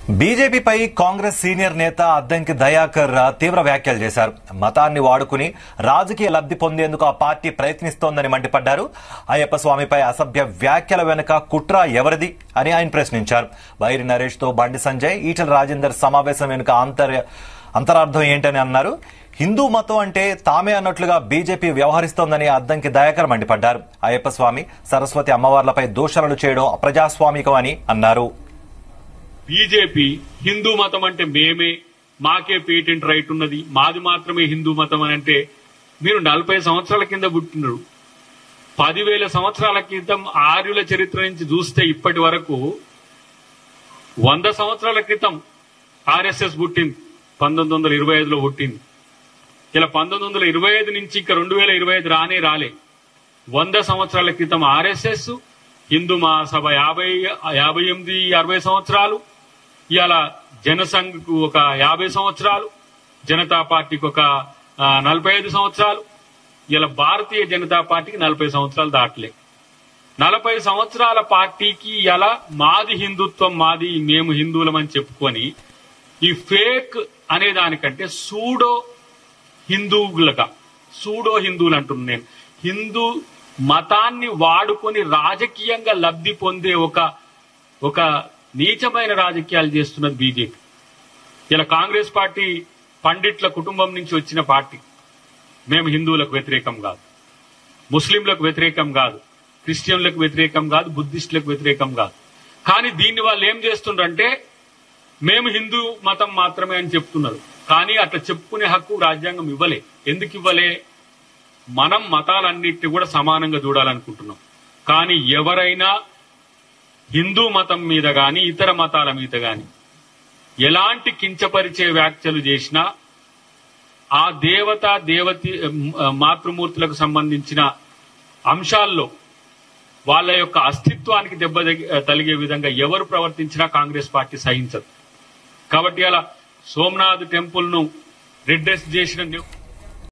బీజేపీపై Congress senior నేత అద్దంకి దయాకర్ తీవ్ర వ్యాఖ్యలు చేశారు మతాన్ని వాడుకుని రాజకీయ లబ్ధి పొందేందుకు ఆ పార్టీ ప్రయత్నిస్తోందని మండిపడ్డారు అయ్యప్ప స్వామిపై అసభ్య వ్యాఖ్యల వెనుక కుట్ర ఎవరిది అని ఆయన ప్రశ్నించారు బైరి నరేష్ తో బండి సంజయ్ ఈటల రాజేందర్ సమావేశం వెనుక అంతర్ అంతరార్థం ఏంటని అన్నారు హిందూ మతం అంటే తామే అన్నట్లుగా బీజేపీ వ్యవహరిస్తోందని అద్దంకి దయాకర్ మండిపడ్డారు అయ్యప్ప స్వామి సరస్వతి అమ్మవార్లపై దూషణలు చేయడం అప్రజాస్వామికం అని అన్నారు బీజేపీ హిందూ మతం అంటే మేమే మాకే పేటెంట్ రైట్ ఉన్నది మాది మాత్రమే హిందూ మతం అని అంటే మీరు నలభై సంవత్సరాల కింద పుట్టినరు పదివేల సంవత్సరాల క్రితం ఆర్యుల చరిత్ర నుంచి చూస్తే ఇప్పటి వరకు వంద సంవత్సరాల క్రితం ఆర్ఎస్ఎస్ పుట్టింది పంతొమ్మిది వందల ఇరవై ఐదులో పుట్టింది ఇలా పంతొమ్మిది వందల ఇరవై ఐదు నుంచి ఇంకా రెండు వేల ఇరవై ఐదు రానే రాలే వంద సంవత్సరాల క్రితం ఆర్ఎస్ఎస్ హిందూ మహాసభ యాభై యాభై ఎనిమిది అరవై సంవత్సరాలు ఇవాళ జనసంఘకు ఒక యాభై సంవత్సరాలు జనతా పార్టీకి ఒక ఆ, నలభై ఐదు సంవత్సరాలు ఇలా భారతీయ జనతా పార్టీకి నలభై సంవత్సరాలు దాటలే నలభై సంవత్సరాల పార్టీకి ఇలా మాది హిందుత్వం మాది మేము హిందువులమని చెప్పుకొని ఈ ఫేక్ అనే దానికంటే సూడో హిందువులుగా సూడో హిందువులు అంటున్నాను నేను హిందూ మతాన్ని వాడుకొని రాజకీయంగా లబ్ధి పొందే ఒక ఒక నీచమైన రాజకీయాలు చేస్తున్నది బీజేపీ ఇలా కాంగ్రెస్ పార్టీ పండిట్ల కుటుంబం నుంచి వచ్చిన పార్టీ మేము హిందువులకు వ్యతిరేకం కాదు ముస్లింలకు వ్యతిరేకం కాదు క్రిస్టియన్లకు వ్యతిరేకం కాదు బుద్ధిస్టులకు వ్యతిరేకం కాదు కానీ దీన్ని వాళ్ళు ఏం చేస్తుండ్రంటే మేము హిందూ మతం మాత్రమే అని చెప్తున్నారు కానీ అట్లా చెప్పుకునే హక్కు రాజ్యాంగం ఇవ్వలే ఎందుకు ఇవ్వలే మనం మతాలన్నిటిని కూడా సమానంగా చూడాలనుకుంటున్నాం కానీ ఎవరైనా హిందూ మతం మీద గాని ఇతర మతాల మీద గాని ఎలాంటి కించపరిచే వ్యాఖ్యలు చేసినా ఆ దేవత దేవతి మాతృమూర్తులకు సంబంధించిన అంశాల్లో వాళ్ళ యొక్క అస్తిత్వానికి దెబ్బ తగి- తగిలే విధంగా ఎవరు ప్రవర్తించినా కాంగ్రెస్ పార్టీ సహించదు కాబట్టి అలా సోమనాథ్ టెంపుల్ ను రిడ్రెస్ చేసిన ని-